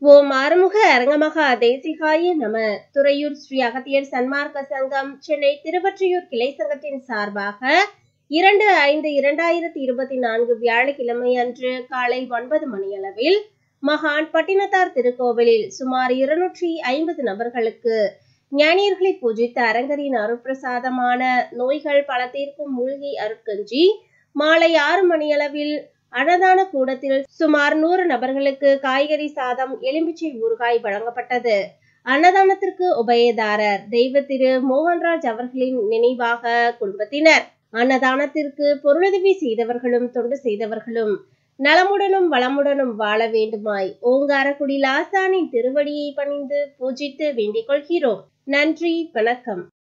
ஓம் ஆறுமுக அரங்கமகா தேசிகாய நம துறையூர் ஸ்ரீ அகத்தியர் சன்மார்க்க சங்கம் சென்னை திருவொற்றியூர் கிளை சங்கத்தின் சார்பாக இரண்டு ஐந்து இரண்டாயிரத்தி இருபத்தி நான்கு வியாழக்கிழமை அன்று காலை ஒன்பது மணியளவில் மகான் பட்டினத்தார் திருக்கோவிலில் சுமார் இருநூற்றி ஐம்பது நபர்களுக்கு ஞானியர்களை பூஜித்த அரங்கரின் அருட்பிரசாதமான நோய்கள் பல தீர்க்கும் மூலிகை அருட்கஞ்சி மாலை ஆறு மணியளவில் அன்னதான கூடத்தில் சுமார் நூறு நபர்களுக்கு காய்கறி சாதம் எலும்பிச்சை ஊறுகாய் வழங்கப்பட்டது அன்னதானத்திற்கு உபயதாரர் தெய்வ திரு மோகன்ராஜ் அவர்களின் நினைவாக குடும்பத்தினர் அன்னதானத்திற்கு பொருளுதவி செய்தவர்களும் தொண்டு செய்தவர்களும் நலமுடனும் வளமுடனும் வாழ வேண்டுமாய் ஓங்காரக்குடி லாசானின் திருவடியை பணிந்து பூஜித்து வேண்டிக் கொள்கிறோம் நன்றி வணக்கம்